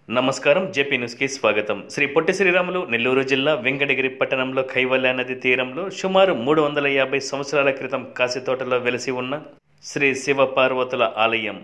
నమస్కారం జేపీ న్యూస్కి స్వాగతం శ్రీ పొట్టి శ్రీరాములు నెల్లూరు జిల్లా వెంకటగిరి పట్టణంలో కైవల్య నది తీరంలో సుమారు మూడు వందల యాభై సంవత్సరాల క్రితం కాశీతోటలో వెలిసి ఉన్న శ్రీ శివ పార్వతుల ఆలయం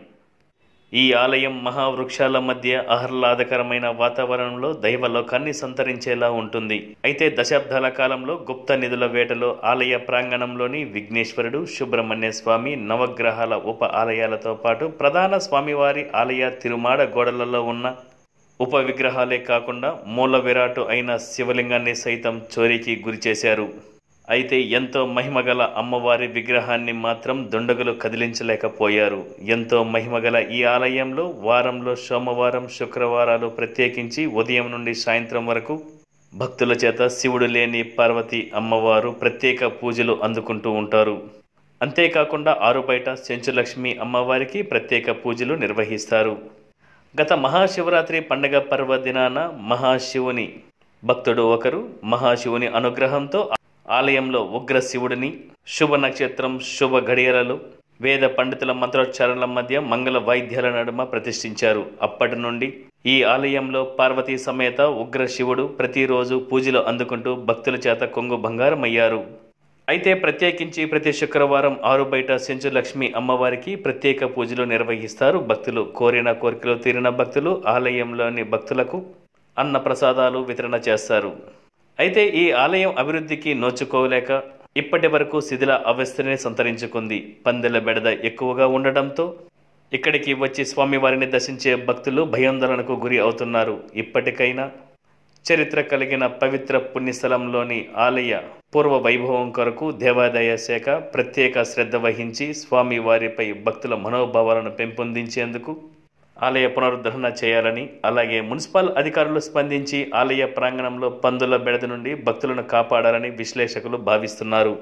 ఈ ఆలయం మహావృక్షాల మధ్య ఆహ్లాదకరమైన వాతావరణంలో దైవలోకాన్ని సంతరించేలా ఉంటుంది అయితే దశాబ్దాల కాలంలో గుప్త నిధుల వేటలో ఆలయ ప్రాంగణంలోని విఘ్నేశ్వరుడు సుబ్రహ్మణ్య స్వామి నవగ్రహాల ఉప ఆలయాలతో పాటు ప్రధాన స్వామివారి ఆలయ తిరుమాడ గోడలలో ఉన్న ఉప విగ్రహాలే కాకుండా మూల విరాటు అయిన శివలింగాన్ని సైతం చోరీకి గురిచేశారు అయితే ఎంతో మహిమగల అమ్మవారి విగ్రహాన్ని మాత్రం దుండగులు కదిలించలేకపోయారు ఎంతో మహిమగల ఈ ఆలయంలో వారంలో సోమవారం శుక్రవారాలు ప్రత్యేకించి ఉదయం నుండి సాయంత్రం వరకు భక్తుల చేత శివుడు లేని పార్వతి అమ్మవారు ప్రత్యేక పూజలు అందుకుంటూ ఉంటారు అంతేకాకుండా ఆరు బయట చెంచులక్ష్మి అమ్మవారికి ప్రత్యేక పూజలు నిర్వహిస్తారు గత మహాశివరాత్రి పండగ పర్వదినాన మహాశివుని భక్తుడు ఒకరు మహాశివుని అనుగ్రహంతో ఆలయంలో ఉగ్ర శివుడిని శుభ నక్షత్రం శుభ గడియలలో వేద పండితుల మంత్రోచ్చారణల మధ్య మంగళ వాయిద్యాల నడుమ ప్రతిష్ఠించారు అప్పటి నుండి ఈ ఆలయంలో పార్వతీ సమేత ఉగ్ర శివుడు ప్రతిరోజు పూజలు అందుకుంటూ భక్తుల చేత కొంగు బంగారమయ్యారు అయితే ప్రత్యేకించి ప్రతి శుక్రవారం ఆరు బయట సెంచులక్ష్మి అమ్మవారికి ప్రత్యేక పూజలు నిర్వహిస్తారు భక్తులు కోరిన కోరికలు తీరిన భక్తులు ఆలయంలోని భక్తులకు అన్న ప్రసాదాలు వితరణ చేస్తారు అయితే ఈ ఆలయం అభివృద్ధికి నోచుకోలేక ఇప్పటి వరకు శిథిల అవస్థనే సంతరించుకుంది పందెల బెడద ఎక్కువగా ఉండడంతో ఇక్కడికి వచ్చి స్వామివారిని దర్శించే భక్తులు భయాందోళనకు గురి అవుతున్నారు ఇప్పటికైనా చరిత్ర కలిగిన పవిత్ర పుణ్యస్థలంలోని ఆలయ పూర్వ వైభవం కొరకు దేవాదాయ శాఖ ప్రత్యేక శ్రద్ధ వహించి స్వామి వారిపై భక్తుల మనోభావాలను పెంపొందించేందుకు ఆలయ పునరుద్ధరణ చేయాలని అలాగే మున్సిపల్ అధికారులు స్పందించి ఆలయ ప్రాంగణంలో పందుల బెడద నుండి భక్తులను కాపాడాలని విశ్లేషకులు భావిస్తున్నారు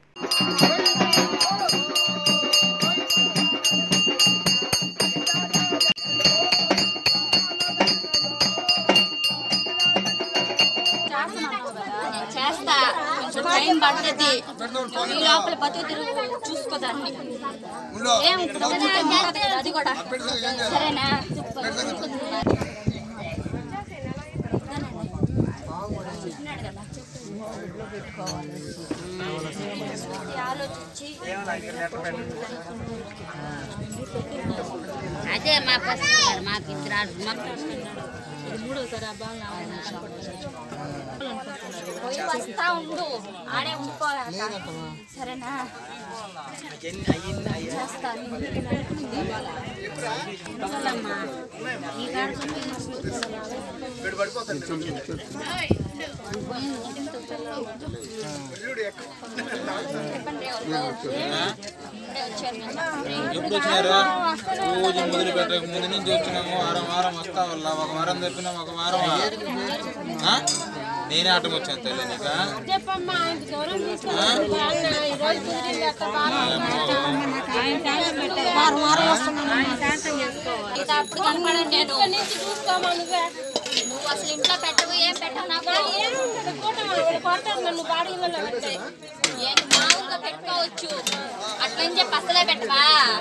చేస్తా కొంచెం టైం పడుతుంది ఈ లోపల బతుకు తిరుగు చూసుకోదాన్ని ఏం ఇప్పుడు ఉంటే ఉంటది కదా, అది కూడా సరేనా ఆలోచించి అదే మా ఫస్ట్ మాకు ఇద్దరు మాకు పోయి వస్తా ఉండు ఆడే ఉండిపోయాక సరేనా చేస్తాను ఈ కాడ చెప్పండి ఎవరు? ఇప్పుడే వచ్చారు నేను చెప్పండి. ఎప్పుడు వచ్చినారు రోజు మొదలు పెట్టక ముందు నుంచి వచ్చినాము వారం వారం వస్తా వల్ల ఒక వారం తప్పినాం ఒక వారం ఆ? నేనే ఆటం వచ్చాను తల్లి నీక ఇంకా అప్పుడు కనపడండి నేను నువ్వు అసలు ఇంట్లో పెట్టవు ఏం పెట్టవు నాకు ఏంటి మామూలుగా పెట్టుకోవచ్చు అట్లని చెప్పి అసలే పెట్టవా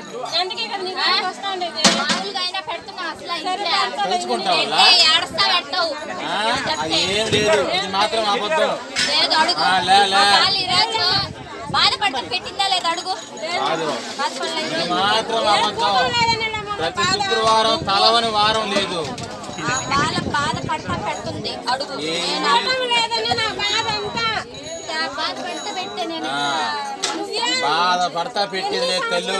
మామూలుగా అయినా పెడుతున్నా అసలు తెలుసుకుంటావా? ఏడస్తా పెట్టవు ఆ? అది ఏం లేదు ఇది మాత్రం అబద్ధం లేదు అడుగు ఆ, లే, లే. ఒకవేళ ఈరోజు బాధపడతా పెట్టిందా లేదా అడుగు కాదు బాధపడలేదు ఇది మాత్రం అబద్ధం ప్రతి శుక్రవారం తలవని వారం లేదు ఆ బాధ బాధపడతా పెడుతుంది అడుగు ఏ- నేను అడుగు. ఇంత బాధపడతా పెట్టే నేను ఆ. బాధ భర్త పెట్టింది లేదు తెల్లు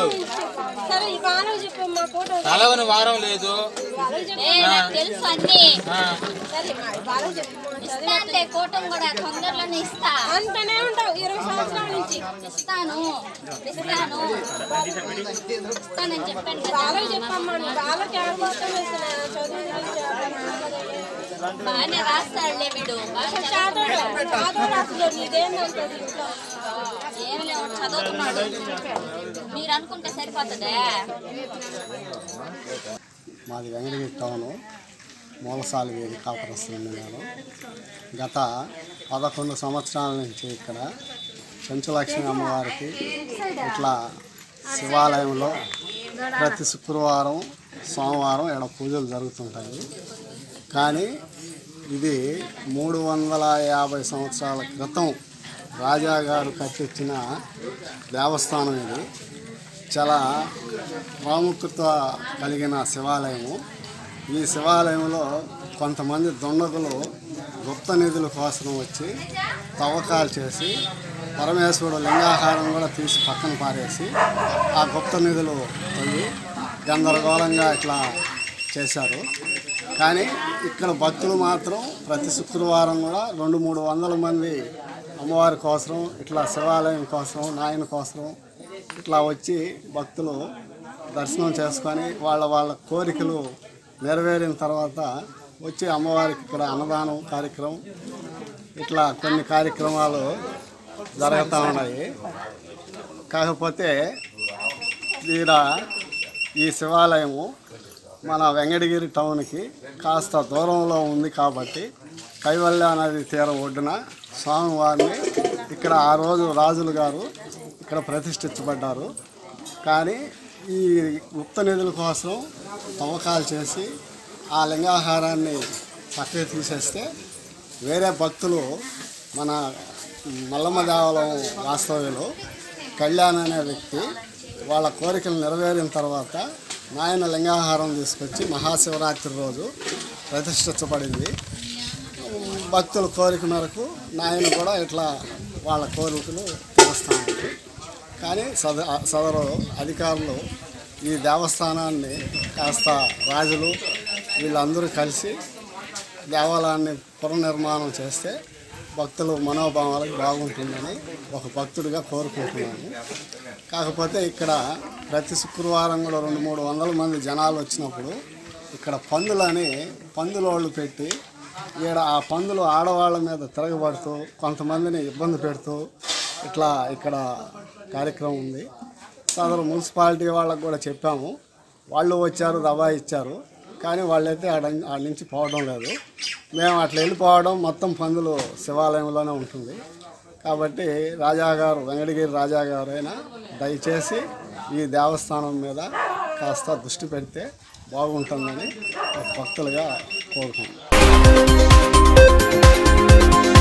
తలవని వారం లేదు ఏ, నాకు తెలుసు అన్ని ఆ, ఇస్తానులే కోటం కూడా తొందరలోనే ఇస్తా అంతనే ఉంటావు ఇరవై సంవత్సరాల నుంచి ఇస్తాను ఇస్తాను ఇస్తానని చెప్పాను కదా బాగా చెప్పమ్మా నువ్వు బాగా కేవలం చదువు గురించి బాగానే రాస్తాడులే వీడు బాగా చాదోడు చాదోడు అసలు నీదేందంటది ఇంట్లో ఏం లేవు చదువుతున్నాడు మీరు అనుకుంటే సరిపోతుందే మాది వెంకటగిరి టౌను మూలసాల వీధి కాపురస్తుంది నేను గత పదకొండు సంవత్సరాల నుంచి ఇక్కడ చెంచులక్ష్మి అమ్మవారికి ఇట్లా శివాలయంలో ప్రతి శుక్రవారం సోమవారం ఇక్కడ పూజలు జరుగుతుంటాయి కానీ ఇది మూడు వందల యాభై సంవత్సరాల క్రితం రాజా గారు కట్టించిన దేవస్థానం ఇది చాలా ప్రాముఖ్యత కలిగిన శివాలయము ఈ శివాలయంలో కొంతమంది దుండగులు గుప్త నిధుల కోసం వచ్చి తవ్వకాలు చేసి పరమేశ్వరుడు లింగాహారం కూడా తీసి పక్కన పారేసి ఆ గుప్త నిధులు పోయి గందరగోళంగా ఇట్లా చేశారు కానీ ఇక్కడ భక్తులు మాత్రం ప్రతి శుక్రవారం కూడా రెండు మూడు వందల మంది అమ్మవారి కోసం ఇట్లా శివాలయం కోసం నాయన కోసం ఇట్లా వచ్చి భక్తులు దర్శనం చేసుకొని వాళ్ళ వాళ్ళ కోరికలు నెరవేరిన తర్వాత వచ్చి అమ్మవారికి ఇక్కడ అన్నదానం కార్యక్రమం ఇట్లా కొన్ని కార్యక్రమాలు జరుగుతూ ఉన్నాయి కాకపోతే ఈడ ఈ శివాలయము మన వెంకటగిరి టౌన్కి కాస్త దూరంలో ఉంది కాబట్టి కైవల్య నది తీరం ఒడ్డున స్వామివారిని ఇక్కడ ఆ రోజు రాజులు గారు ఇక్కడ ప్రతిష్ఠించబడ్డారు కానీ ఈ గుప్త నిధుల కోసం తవ్వకాలు చేసి ఆ లింగాహారాన్ని పక్కకి తీసేస్తే వేరే భక్తులు మన మల్లమ్మ దేవాలయం వాస్తవ్యులు కళ్యాణ్ అనే వ్యక్తి వాళ్ళ కోరికలు నెరవేరిన తర్వాత నాయన లింగాహారం తీసుకొచ్చి మహాశివరాత్రి రోజు ప్రతిష్ఠించబడింది భక్తుల కోరిక మేరకు నాయన కూడా ఇట్లా వాళ్ళ కోరికలు తీరుస్తాను కానీ సద సదరు అధికారులు ఈ దేవస్థానాన్ని కాస్త రాజులు వీళ్ళందరూ కలిసి దేవాలయాన్ని పునర్నిర్మాణం చేస్తే భక్తుల మనోభావాలకు బాగుంటుందని ఒక భక్తుడిగా కోరుకుంటున్నాను కాకపోతే ఇక్కడ ప్రతి శుక్రవారం కూడా రెండు మూడు వందల మంది జనాలు వచ్చినప్పుడు ఇక్కడ పందులని పందులోళ్ళు పెట్టి ఈడ ఆ పందులు ఆడవాళ్ళ మీద తిరగబడుతూ కొంతమందిని ఇబ్బంది పెడుతూ ఇట్లా ఇక్కడ కార్యక్రమం ఉంది సదరు మున్సిపాలిటీ వాళ్ళకు కూడా చెప్పాము వాళ్ళు వచ్చారు దబా ఇచ్చారు కానీ వాళ్ళైతే ఆడ ఆడ నుంచి పోవడం లేదు మేము అట్లా వెళ్ళిపోవడం మొత్తం పందులు శివాలయంలోనే ఉంటుంది కాబట్టి రాజాగారు వెంకటగిరి రాజాగారు అయినా దయచేసి ఈ దేవస్థానం మీద కాస్త దృష్టి పెడితే బాగుంటుందని ఒక భక్తులుగా కోరుకుంటున్నాం